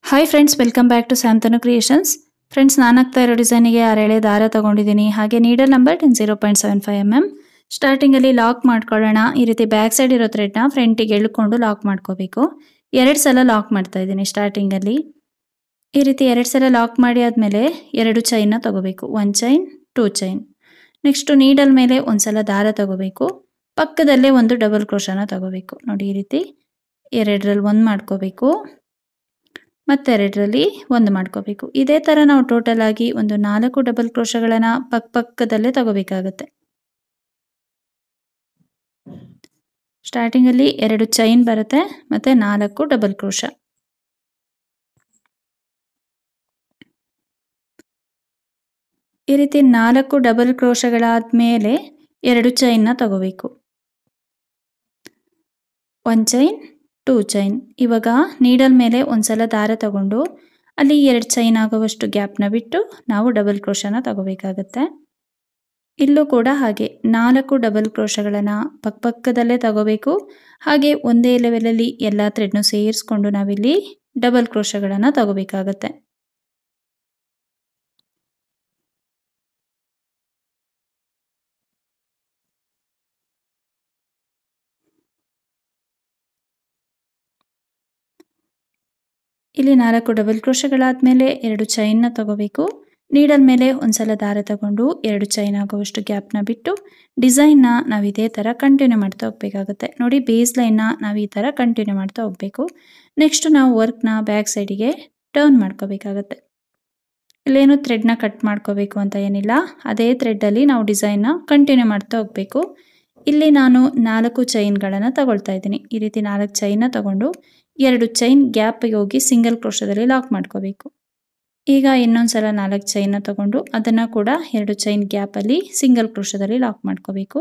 hi friends welcome back to Santanu creations friends ನಾನು ಹಾಕ್ತಾ ಇರೋ ಡಿಸೈನಿಗೆ ಆರೇಳೆ ದಾರ ತಗೊಂಡಿದ್ದೀನಿ ಹಾಗೆ needle number ten zero point seven five M M ಸ್ಟಾರ್ಟಿಂಗಲ್ಲಿ ಲಾಕ್ ಮಾಡ್ಕೊಳ್ಳೋಣ ಈ ರೀತಿ ಬ್ಯಾಕ್ ಸೈಡ್ ಇರೋ ಥ್ರೆಡ್ನ ಫ್ರಂಟಿಗೆ ಎಳ್ಕೊಂಡು ಲಾಕ್ ಮಾಡ್ಕೋಬೇಕು ಎರಡು ಸಲ ಲಾಕ್ ಮಾಡ್ತಾ ಇದ್ದೀನಿ ಸ್ಟಾರ್ಟಿಂಗಲ್ಲಿ ಈ ರೀತಿ ಎರಡು ಸಲ ಲಾಕ್ ಮಾಡಿ ಆದಮೇಲೆ ಎರಡು ಚೈನ್ನ ತಗೋಬೇಕು one chain two chain next needle ಮೇಲೆ ಒಂದು ಸಲ ದಾರ ತಗೋಬೇಕು ಪಕ್ಕದಲ್ಲೇ ಒಂದು ಡಬಲ್ ಕ್ರೋಶನ ತಗೋಬೇಕು ನೋಡಿ ಈ ರೀತಿ ಎರಡರಲ್ಲಿ ಒಂದು ಮಾಡ್ಕೋಬೇಕು ಮತ್ತೆರಡರಲ್ಲಿ ಒಂದು ಮಾಡ್ಕೋಬೇಕು ಇದೇ ಥರ ನಾವು ಟೋಟಲ್ ಆಗಿ ಒಂದು ನಾಲ್ಕು ಡಬಲ್ ಕ್ರೋಶಗಳನ್ನು ಪಕ್ಕ ಪಕ್ಕದಲ್ಲೇ ತಗೋಬೇಕಾಗತ್ತೆ ಸ್ಟಾರ್ಟಿಂಗಲ್ಲಿ ಎರಡು ಚೈನ್ ಬರುತ್ತೆ ಮತ್ತು ನಾಲ್ಕು ಡಬಲ್ ಕ್ರೋಶ ಈ ರೀತಿ ನಾಲ್ಕು ಡಬಲ್ ಕ್ರೋಶಗಳಾದ ಮೇಲೆ ಎರಡು ಚೈನ್ನ ತಗೋಬೇಕು ಒನ್ ಚೈನ್ ಟೂ ಚೈನ್ ಇವಾಗ ನೀಡಲ್ ಮೇಲೆ ಒಂದ್ಸಲ ದಾರ ತಗೊಂಡು ಅಲ್ಲಿ ಎರಡು ಚೈನ್ ಆಗುವಷ್ಟು ಗ್ಯಾಪ್ನ ಬಿಟ್ಟು ನಾವು ಡಬಲ್ ಕ್ರೋಶನ ತಗೋಬೇಕಾಗತ್ತೆ ಇಲ್ಲೂ ಕೂಡ ಹಾಗೆ ನಾಲ್ಕು ಡಬಲ್ ಕ್ರೋಶಗಳನ್ನು ಪಕ್ಕಪಕ್ಕದಲ್ಲೇ ತಗೋಬೇಕು ಹಾಗೆ ಒಂದೇ ಲೆವೆಲಲ್ಲಿ ಎಲ್ಲ ಥ್ರೆಡ್ನು ಸೇರಿಸ್ಕೊಂಡು ನಾವಿಲ್ಲಿ ಡಬಲ್ ಕ್ರೋಶಗಳನ್ನು ತಗೋಬೇಕಾಗತ್ತೆ ಇಲ್ಲಿ ನಾಲ್ಕು ಡಬಲ್ ಕ್ರೋಶಗಳಾದಮೇಲೆ ಎರಡು ಚೈನ್ನ ತಗೋಬೇಕು ನೀಡಲ್ ಮೇಲೆ ಒಂದ್ಸಲ ದಾರ ತಗೊಂಡು ಎರಡು ಚೈನ್ ಆಗುವಷ್ಟು ಗ್ಯಾಪ್ನ ಬಿಟ್ಟು ಡಿಸೈನ್ನ ನಾವು ಇದೇ ಥರ ಕಂಟಿನ್ಯೂ ಮಾಡ್ತಾ ಹೋಗ್ಬೇಕಾಗುತ್ತೆ ನೋಡಿ ಬೇಸ್ ಲೈನ್ನ ನಾವು ಈ ಥರ ಕಂಟಿನ್ಯೂ ಮಾಡ್ತಾ ಹೋಗಬೇಕು ನೆಕ್ಸ್ಟ್ ನಾವು ವರ್ಕ್ನ ಬ್ಯಾಕ್ ಸೈಡಿಗೆ ಟರ್ನ್ ಮಾಡ್ಕೋಬೇಕಾಗತ್ತೆ ಇಲ್ಲೇನು ಥ್ರೆಡ್ನ ಕಟ್ ಮಾಡ್ಕೋಬೇಕು ಅಂತ ಏನಿಲ್ಲ ಅದೇ ಥ್ರೆಡ್ಡಲ್ಲಿ ನಾವು ಡಿಸೈನ್ನ ಕಂಟಿನ್ಯೂ ಮಾಡ್ತಾ ಹೋಗಬೇಕು ಇಲ್ಲಿ ನಾನು ನಾಲ್ಕು ಚೈನ್ಗಳನ್ನು ತಗೊಳ್ತಾ ಇದ್ದೀನಿ ಈ ರೀತಿ ನಾಲ್ಕು ಚೈನ್ನ ತಗೊಂಡು ಎರಡು ಚೈನ್ ಗ್ಯಾಪಿಗೆ ಹೋಗಿ ಸಿಂಗಲ್ ಕ್ರೋಶದಲ್ಲಿ ಲಾಕ್ ಮಾಡ್ಕೋಬೇಕು ಈಗ ಇನ್ನೊಂದು ಸಲ ನಾಲ್ಕು ಚೈನ್ನ ತಗೊಂಡು ಅದನ್ನು ಕೂಡ ಎರಡು ಚೈನ್ ಗ್ಯಾಪಲ್ಲಿ ಸಿಂಗಲ್ ಕ್ರೋಶದಲ್ಲಿ ಲಾಕ್ ಮಾಡ್ಕೋಬೇಕು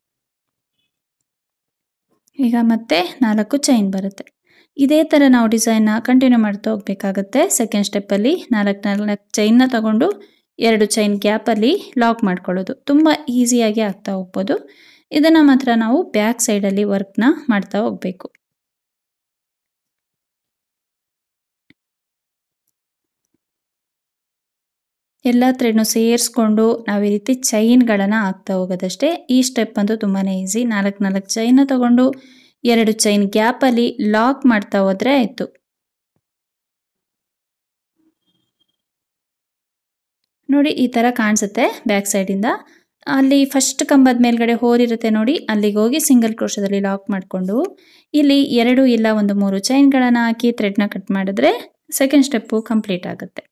ಈಗ ಮತ್ತೆ ನಾಲ್ಕು ಚೈನ್ ಬರುತ್ತೆ ಇದೇ ಥರ ನಾವು ಡಿಸೈನ್ನ ಕಂಟಿನ್ಯೂ ಮಾಡ್ತಾ ಹೋಗ್ಬೇಕಾಗತ್ತೆ ಸೆಕೆಂಡ್ ಸ್ಟೆಪ್ಪಲ್ಲಿ ನಾಲ್ಕು ನಾಲ್ಕು ಚೈನ್ನ ತಗೊಂಡು ಎರಡು ಚೈನ್ ಗ್ಯಾಪಲ್ಲಿ ಲಾಕ್ ಮಾಡ್ಕೊಳ್ಳೋದು ತುಂಬ ಈಸಿಯಾಗಿ ಆಗ್ತಾ ಹೋಗ್ಬೋದು ಇದನ್ನು ಮಾತ್ರ ನಾವು ಬ್ಯಾಕ್ ಸೈಡಲ್ಲಿ ವರ್ಕ್ನ ಮಾಡ್ತಾ ಹೋಗಬೇಕು ಎಲ್ಲ ಥ್ರೆಡ್ನು ಸೇರಿಸ್ಕೊಂಡು ನಾವು ಈ ರೀತಿ ಚೈನ್ಗಳನ್ನು ಹಾಕ್ತಾ ಹೋಗೋದಷ್ಟೇ ಈ ಸ್ಟೆಪ್ ಅಂತೂ ತುಂಬಾ ಈಸಿ ನಾಲ್ಕು ನಾಲ್ಕು ಚೈನ್ನ ತಗೊಂಡು ಎರಡು ಚೈನ್ ಗ್ಯಾಪಲ್ಲಿ ಲಾಕ್ ಮಾಡ್ತಾ ಹೋದರೆ ಆಯಿತು ನೋಡಿ ಈ ಥರ ಕಾಣಿಸುತ್ತೆ ಬ್ಯಾಕ್ ಸೈಡಿಂದ ಅಲ್ಲಿ ಫಸ್ಟ್ ಕಂಬದ ಮೇಲ್ಗಡೆ ಹೋರಿರುತ್ತೆ ನೋಡಿ ಅಲ್ಲಿಗೆ ಹೋಗಿ ಸಿಂಗಲ್ ಕ್ರೋಶದಲ್ಲಿ ಲಾಕ್ ಮಾಡಿಕೊಂಡು ಇಲ್ಲಿ ಎರಡು ಇಲ್ಲ ಒಂದು ಮೂರು ಚೈನ್ಗಳನ್ನು ಹಾಕಿ ಥ್ರೆಡ್ನ ಕಟ್ ಮಾಡಿದ್ರೆ ಸೆಕೆಂಡ್ ಸ್ಟೆಪ್ಪು ಕಂಪ್ಲೀಟ್ ಆಗುತ್ತೆ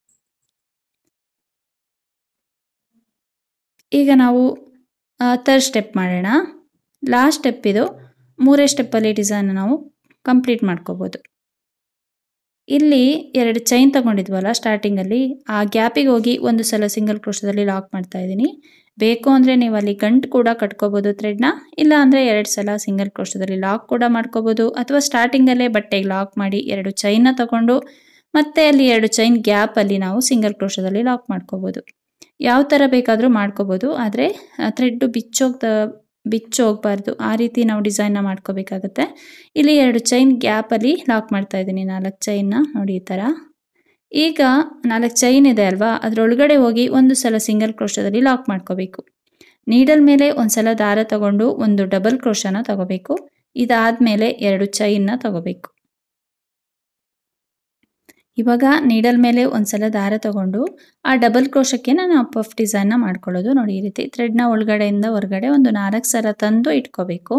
ಈಗ ನಾವು ಥರ್ಡ್ ಸ್ಟೆಪ್ ಮಾಡೋಣ ಲಾಸ್ಟ್ ಸ್ಟೆಪ್ ಇದು ಮೂರೇ ಸ್ಟೆಪ್ಪಲ್ಲಿ ಡಿಸೈನ್ ನಾವು ಕಂಪ್ಲೀಟ್ ಮಾಡ್ಕೋಬೋದು ಇಲ್ಲಿ ಎರಡು ಚೈನ್ ತಗೊಂಡಿದ್ವಲ್ಲ ಸ್ಟಾರ್ಟಿಂಗಲ್ಲಿ ಆ ಗ್ಯಾಪಿಗೆ ಹೋಗಿ ಒಂದು ಸಲ ಸಿಂಗಲ್ ಕ್ರೋಶದಲ್ಲಿ ಲಾಕ್ ಮಾಡ್ತಾ ಇದ್ದೀನಿ ಬೇಕು ಅಂದರೆ ನೀವು ಅಲ್ಲಿ ಗಂಟು ಕೂಡ ಕಟ್ಕೋಬೋದು ಥ್ರೆಡ್ನ ಇಲ್ಲ ಅಂದರೆ ಎರಡು ಸಲ ಸಿಂಗಲ್ ಕ್ರೋಶದಲ್ಲಿ ಲಾಕ್ ಕೂಡ ಮಾಡ್ಕೋಬೋದು ಅಥವಾ ಸ್ಟಾರ್ಟಿಂಗಲ್ಲೇ ಬಟ್ಟೆಗೆ ಲಾಕ್ ಮಾಡಿ ಎರಡು ಚೈನ್ನ ತಗೊಂಡು ಮತ್ತೆ ಅಲ್ಲಿ ಎರಡು ಚೈನ್ ಗ್ಯಾಪಲ್ಲಿ ನಾವು ಸಿಂಗಲ್ ಕ್ರೋಶದಲ್ಲಿ ಲಾಕ್ ಮಾಡ್ಕೋಬೋದು ಯಾವ ಥರ ಬೇಕಾದರೂ ಮಾಡ್ಕೋಬೋದು ಆದರೆ ಥ್ರೆಡ್ಡು ಬಿಚ್ಚೋಗ್ದ ಬಿಚ್ಚೋಗಬಾರ್ದು ಆ ರೀತಿ ನಾವು ಡಿಸೈನ್ನ ಮಾಡ್ಕೋಬೇಕಾಗತ್ತೆ ಇಲ್ಲಿ ಎರಡು ಚೈನ್ ಗ್ಯಾಪಲ್ಲಿ ಲಾಕ್ ಮಾಡ್ತಾ ಇದ್ದೀನಿ ನಾಲ್ಕು ಚೈನ್ನ ನೋಡಿ ಈ ಥರ ಈಗ ನಾಲ್ಕು ಚೈನ್ ಇದೆ ಅಲ್ವಾ ಅದರೊಳಗಡೆ ಹೋಗಿ ಒಂದು ಸಲ ಸಿಂಗಲ್ ಕ್ರೋಶದಲ್ಲಿ ಲಾಕ್ ಮಾಡ್ಕೋಬೇಕು ನೀಡಲ್ ಮೇಲೆ ಒಂದು ಸಲ ದಾರ ತಗೊಂಡು ಒಂದು ಡಬಲ್ ಕ್ರೋಶನ ತಗೋಬೇಕು ಇದಾದಮೇಲೆ ಎರಡು ಚೈನ್ನ ತಗೋಬೇಕು ಇವಾಗ ನೀಡಲ್ ಮೇಲೆ ಒಂದ್ಸಲ ದಾರ ತಗೊಂಡು ಆ ಡಬಲ್ ಕ್ರೋಶಕ್ಕೆ ನಾನು ಪಫ್ ಡಿಸೈನ್ನ ಮಾಡ್ಕೊಳ್ಳೋದು ನೋಡಿ ಈ ರೀತಿ ಥ್ರೆಡ್ನ ಒಳಗಡೆಯಿಂದ ಹೊರಗಡೆ ಒಂದು ನಾಲ್ಕು ಸಲ ತಂದು ಇಟ್ಕೋಬೇಕು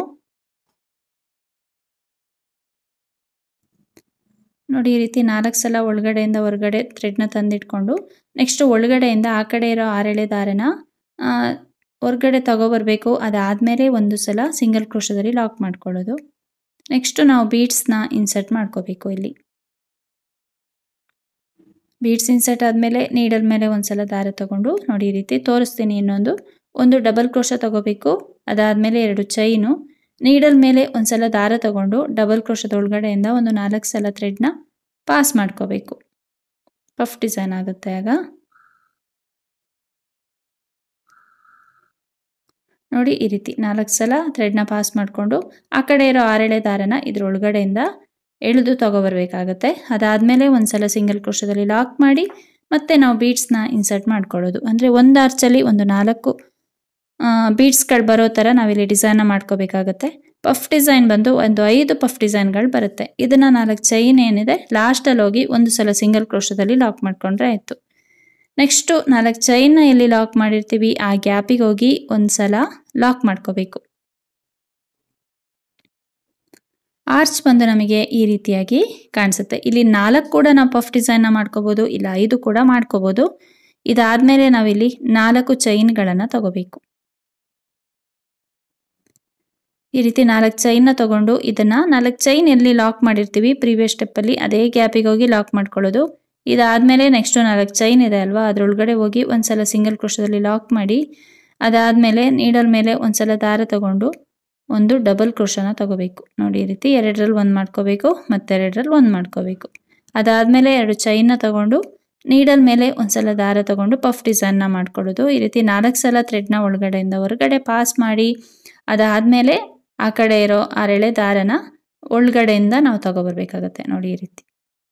ನೋಡಿ ಈ ರೀತಿ ನಾಲ್ಕು ಸಲ ಒಳಗಡೆಯಿಂದ ಹೊರಗಡೆ ಥ್ರೆಡ್ನ ತಂದಿಟ್ಕೊಂಡು ನೆಕ್ಸ್ಟ್ ಒಳಗಡೆಯಿಂದ ಆ ಕಡೆ ಇರೋ ಆರೆಳೆ ದಾರನ ಹೊರಗಡೆ ತಗೊಬರ್ಬೇಕು ಅದಾದಮೇಲೆ ಒಂದು ಸಲ ಸಿಂಗಲ್ ಕ್ರೋಶದಲ್ಲಿ ಲಾಕ್ ಮಾಡ್ಕೊಳ್ಳೋದು ನೆಕ್ಸ್ಟು ನಾವು ಬೀಡ್ಸ್ನ ಇನ್ಸರ್ಟ್ ಮಾಡ್ಕೋಬೇಕು ಇಲ್ಲಿ ಬೀಡ್ಸ್ ಇನ್ಸರ್ಟ್ ಆದಮೇಲೆ ನೀಡಲ್ ಮೇಲೆ ಒಂದ್ಸಲ ದಾರ ತಗೊಂಡು ನೋಡಿ ಈ ರೀತಿ ತೋರಿಸ್ತೀನಿ ಇನ್ನೊಂದು ಒಂದು ಡಬಲ್ ಕ್ರೋಶ ತಗೋಬೇಕು ಅದಾದಮೇಲೆ ಎರಡು ಚೈನು ನೀಡಲ್ ಮೇಲೆ ಒಂದ್ಸಲ ದಾರ ತಗೊಂಡು ಡಬಲ್ ಕ್ರೋಶದ ಒಳಗಡೆಯಿಂದ ಒಂದು ನಾಲ್ಕು ಸಲ ಥ್ರೆಡ್ನ ಪಾಸ್ ಮಾಡ್ಕೋಬೇಕು ಪಫ್ ಡಿಸೈನ್ ಆಗುತ್ತೆ ಆಗ ನೋಡಿ ಈ ರೀತಿ ನಾಲ್ಕು ಸಲ ಥ್ರೆಡ್ನ ಪಾಸ್ ಮಾಡಿಕೊಂಡು ಆ ಕಡೆ ಇರೋ ಆರೆಳೆ ದಾರನ ಇದ್ರ ಒಳಗಡೆಯಿಂದ ಎಳೆದು ತಗೊಬರ್ಬೇಕಾಗತ್ತೆ ಅದಾದಮೇಲೆ ಒಂದ್ಸಲ ಸಿಂಗಲ್ ಕ್ರೋಶದಲ್ಲಿ ಲಾಕ್ ಮಾಡಿ ಮತ್ತೆ ನಾವು ಬೀಡ್ಸ್ನ ಇನ್ಸರ್ಟ್ ಮಾಡ್ಕೊಳ್ಳೋದು ಅಂದರೆ ಒಂದು ಆರ್ಚಲ್ಲಿ ಒಂದು ನಾಲ್ಕು ಬೀಡ್ಸ್ಗಳು ಬರೋ ಥರ ನಾವಿಲ್ಲಿ ಡಿಸೈನ್ನ ಮಾಡ್ಕೋಬೇಕಾಗತ್ತೆ ಪಫ್ ಡಿಸೈನ್ ಬಂದು ಒಂದು ಐದು ಪಫ್ ಡಿಸೈನ್ಗಳು ಬರುತ್ತೆ ಇದನ್ನು ನಾಲ್ಕು ಚೈನ್ ಏನಿದೆ ಲಾಸ್ಟಲ್ಲಿ ಹೋಗಿ ಒಂದು ಸಲ ಸಿಂಗಲ್ ಕ್ರೋಶದಲ್ಲಿ ಲಾಕ್ ಮಾಡ್ಕೊಂಡ್ರೆ ಆಯಿತು ನೆಕ್ಸ್ಟು ನಾಲ್ಕು ಚೈನ್ನ ಎಲ್ಲಿ ಲಾಕ್ ಮಾಡಿರ್ತೀವಿ ಆ ಗ್ಯಾಪಿಗೆ ಹೋಗಿ ಒಂದು ಸಲ ಲಾಕ್ ಮಾಡ್ಕೋಬೇಕು ಆರ್ಚ್ ಬಂದು ನಮಗೆ ಈ ರೀತಿಯಾಗಿ ಕಾಣಿಸುತ್ತೆ ಇಲ್ಲಿ ನಾಲ್ಕು ಕೂಡ ನಾವು ಪಫ್ ಡಿಸೈನ್ನ ಮಾಡ್ಕೋಬೋದು ಇಲ್ಲ ಐದು ಕೂಡ ಮಾಡ್ಕೋಬೋದು ಇದಾದಮೇಲೆ ನಾವಿಲ್ಲಿ ನಾಲ್ಕು ಚೈನ್ಗಳನ್ನು ತಗೋಬೇಕು ಈ ರೀತಿ ನಾಲ್ಕು ಚೈನ್ನ ತಗೊಂಡು ಇದನ್ನು ನಾಲ್ಕು ಚೈನ್ ಎಲ್ಲಿ ಲಾಕ್ ಮಾಡಿರ್ತೀವಿ ಪ್ರೀವಿಯಸ್ ಸ್ಟೆಪ್ಪಲ್ಲಿ ಅದೇ ಗ್ಯಾಪಿಗೆ ಹೋಗಿ ಲಾಕ್ ಮಾಡ್ಕೊಳ್ಳೋದು ಇದಾದಮೇಲೆ ನೆಕ್ಸ್ಟು ನಾಲ್ಕು ಚೈನ್ ಇದೆ ಅಲ್ವಾ ಅದರೊಳಗಡೆ ಹೋಗಿ ಒಂದ್ಸಲ ಸಿಂಗಲ್ ಕ್ರೋಶದಲ್ಲಿ ಲಾಕ್ ಮಾಡಿ ಅದಾದಮೇಲೆ ನೀಡಲ್ ಮೇಲೆ ಒಂದ್ಸಲ ದಾರ ತಗೊಂಡು ಒಂದು ಡಬಲ್ ಕ್ರೋಶನ ತಗೋಬೇಕು ನೋಡಿ ಈ ರೀತಿ ಎರಡರಲ್ಲಿ ಒಂದು ಮಾಡ್ಕೋಬೇಕು ಮತ್ತೆರಡರಲ್ಲಿ ಒಂದು ಮಾಡ್ಕೋಬೇಕು ಅದಾದಮೇಲೆ ಎರಡು ಚೈನ್ನ ತಗೊಂಡು ನೀಡಲ್ ಮೇಲೆ ಒಂದ್ಸಲ ದಾರ ತಗೊಂಡು ಪಫ್ ಡಿಸೈನ್ನ ಮಾಡ್ಕೊಳ್ಳೋದು ಈ ರೀತಿ ನಾಲ್ಕು ಸಲ ಥ್ರೆಡ್ನ ಒಳಗಡೆಯಿಂದ ಹೊರಗಡೆ ಪಾಸ್ ಮಾಡಿ ಅದಾದಮೇಲೆ ಆ ಕಡೆ ಇರೋ ಆರೆಳೆ ದಾರನ ಒಳಗಡೆಯಿಂದ ನಾವು ತಗೊಬರ್ಬೇಕಾಗತ್ತೆ ನೋಡಿ ಈ ರೀತಿ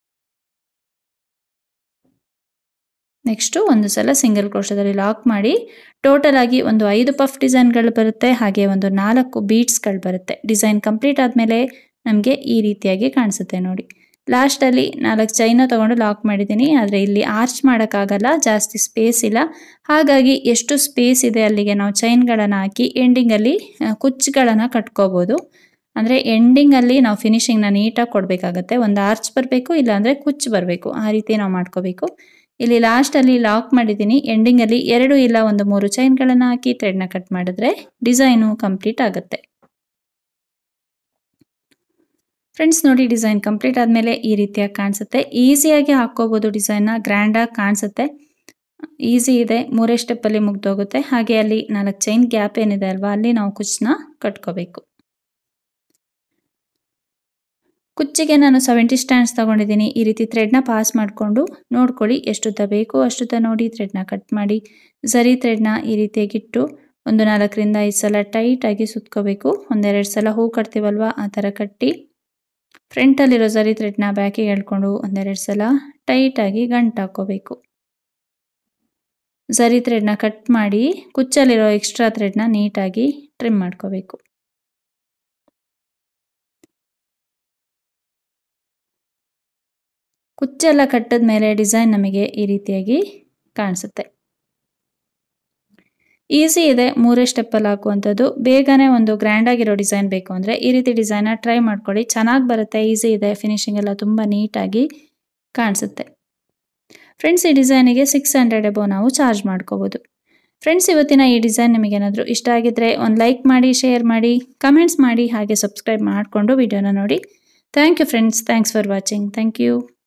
ನೆಕ್ಸ್ಟು ಒಂದು ಸಲ ಸಿಂಗಲ್ ಕ್ರೋಶದಲ್ಲಿ ಲಾಕ್ ಮಾಡಿ ಟೋಟಲ್ ಆಗಿ ಒಂದು ಐದು ಪಫ್ ಡಿಸೈನ್ಗಳು ಬರುತ್ತೆ ಹಾಗೆ ಒಂದು ನಾಲ್ಕು ಬೀಡ್ಸ್ಗಳು ಬರುತ್ತೆ ಡಿಸೈನ್ ಕಂಪ್ಲೀಟ್ ಆದಮೇಲೆ ನಮಗೆ ಈ ರೀತಿಯಾಗಿ ಕಾಣಿಸುತ್ತೆ ನೋಡಿ ಲಾಸ್ಟಲ್ಲಿ ನಾಲ್ಕು ಚೈನ ತೊಗೊಂಡು ಲಾಕ್ ಮಾಡಿದ್ದೀನಿ ಆದರೆ ಇಲ್ಲಿ ಆರ್ಚ್ ಮಾಡೋಕ್ಕಾಗಲ್ಲ ಜಾಸ್ತಿ ಸ್ಪೇಸ್ ಇಲ್ಲ ಹಾಗಾಗಿ ಎಷ್ಟು ಸ್ಪೇಸ್ ಇದೆ ಅಲ್ಲಿಗೆ ನಾವು ಚೈನ್ಗಳನ್ನು ಹಾಕಿ ಎಂಡಿಂಗಲ್ಲಿ ಕುಚ್ಚುಗಳನ್ನು ಕಟ್ಕೋಬೋದು ಅಂದರೆ ಎಂಡಿಂಗಲ್ಲಿ ನಾವು ಫಿನಿಶಿಂಗ್ನ ನೀಟಾಗಿ ಕೊಡಬೇಕಾಗತ್ತೆ ಒಂದು ಆರ್ಚ್ ಬರಬೇಕು ಇಲ್ಲಾಂದರೆ ಕುಚ್ಚು ಬರಬೇಕು ಆ ರೀತಿ ನಾವು ಮಾಡ್ಕೋಬೇಕು ಇಲ್ಲಿ ಲಾಸ್ಟಲ್ಲಿ ಲಾಕ್ ಮಾಡಿದ್ದೀನಿ ಎಂಡಿಂಗಲ್ಲಿ ಎರಡು ಇಲ್ಲ ಒಂದು ಮೂರು ಚೈನ್ಗಳನ್ನು ಹಾಕಿ ಥ್ರೆಡ್ನ ಕಟ್ ಮಾಡಿದ್ರೆ ಡಿಸೈನು ಕಂಪ್ಲೀಟ್ ಆಗುತ್ತೆ ಫ್ರೆಂಡ್ಸ್ ನೋಡಿ ಡಿಸೈನ್ ಕಂಪ್ಲೀಟ್ ಆದಮೇಲೆ ಈ ರೀತಿಯಾಗಿ ಕಾಣಿಸುತ್ತೆ ಈಸಿಯಾಗಿ ಹಾಕ್ಕೋಬೋದು ಡಿಸೈನ್ನ ಗ್ರ್ಯಾಂಡಾಗಿ ಕಾಣಿಸುತ್ತೆ ಈಸಿ ಇದೆ ಮೂರೇ ಸ್ಟೆಪ್ಪಲ್ಲಿ ಮುಗ್ದೋಗುತ್ತೆ ಹಾಗೆ ಅಲ್ಲಿ ನಾಲ್ಕು ಚೈನ್ ಗ್ಯಾಪ್ ಏನಿದೆ ಅಲ್ವಾ ಅಲ್ಲಿ ನಾವು ಕುಚ್ಚನ್ನ ಕಟ್ಕೋಬೇಕು ಕುಚ್ಚಿಗೆ ನಾನು ಸೆವೆಂಟಿ ಸ್ಟ್ಯಾಂಡ್ಸ್ ತೊಗೊಂಡಿದ್ದೀನಿ ಈ ರೀತಿ ಥ್ರೆಡ್ನ ಪಾಸ್ ಮಾಡಿಕೊಂಡು ನೋಡ್ಕೊಳ್ಳಿ ಎಷ್ಟುದ್ದ ಬೇಕು ಅಷ್ಟುದ್ದ ನೋಡಿ ಥ್ರೆಡ್ನ ಕಟ್ ಮಾಡಿ ಝರಿ ಥ್ರೆಡ್ನ ಈ ರೀತಿಯಾಗಿಟ್ಟು ಒಂದು ನಾಲ್ಕರಿಂದ ಐದು ಸಲ ಟೈಟಾಗಿ ಸುತ್ಕೋಬೇಕು ಒಂದೆರಡು ಸಲ ಹೂ ಕಟ್ತೀವಲ್ವ ಆ ಥರ ಕಟ್ಟಿ ಫ್ರಂಟಲ್ಲಿರೋ ಝರಿ ಥ್ರೆಡ್ನ ಬ್ಯಾಕಿಗೆ ಎಳ್ಕೊಂಡು ಒಂದೆರಡು ಸಲ ಟೈಟಾಗಿ ಗಂಟು ಹಾಕ್ಕೋಬೇಕು ಝರಿ ಥ್ರೆಡ್ನ ಕಟ್ ಮಾಡಿ ಕುಚ್ಚಲ್ಲಿರೋ ಎಕ್ಸ್ಟ್ರಾ ಥ್ರೆಡ್ನ ನೀಟಾಗಿ ಟ್ರಿಮ್ ಮಾಡ್ಕೋಬೇಕು ಕುಚ್ಚೆಲ್ಲ ಕಟ್ಟಿದ ಮೇಲೆ ಡಿಸೈನ್ ನಮಗೆ ಈ ರೀತಿಯಾಗಿ ಕಾಣಿಸುತ್ತೆ ಈಸಿ ಇದೆ ಮೂರೇ ಸ್ಟೆಪ್ಪಲ್ಲಿ ಹಾಕುವಂಥದ್ದು ಬೇಗನೆ ಒಂದು ಗ್ರ್ಯಾಂಡಾಗಿರೋ ಡಿಸೈನ್ ಬೇಕು ಅಂದರೆ ಈ ರೀತಿ ಡಿಸೈನ್ನ ಟ್ರೈ ಮಾಡ್ಕೊಳ್ಳಿ ಚೆನ್ನಾಗಿ ಬರುತ್ತೆ ಈಸಿ ಇದೆ ಫಿನಿಶಿಂಗ್ ಎಲ್ಲ ತುಂಬ ನೀಟಾಗಿ ಕಾಣಿಸುತ್ತೆ ಫ್ರೆಂಡ್ಸ್ ಈ ಡಿಸೈನಿಗೆ ಸಿಕ್ಸ್ ಹಂಡ್ರೆಡ್ ಎಬೋ ನಾವು ಚಾರ್ಜ್ ಮಾಡ್ಕೋಬೋದು ಫ್ರೆಂಡ್ಸ್ ಇವತ್ತಿನ ಈ ಡಿಸೈನ್ ನಿಮಗೇನಾದರೂ ಇಷ್ಟ ಆಗಿದ್ದರೆ ಒಂದು ಲೈಕ್ ಮಾಡಿ ಶೇರ್ ಮಾಡಿ ಕಮೆಂಟ್ಸ್ ಮಾಡಿ ಹಾಗೆ ಸಬ್ಸ್ಕ್ರೈಬ್ ಮಾಡಿಕೊಂಡು ವಿಡಿಯೋನ ನೋಡಿ thank you friends thanks for watching thank you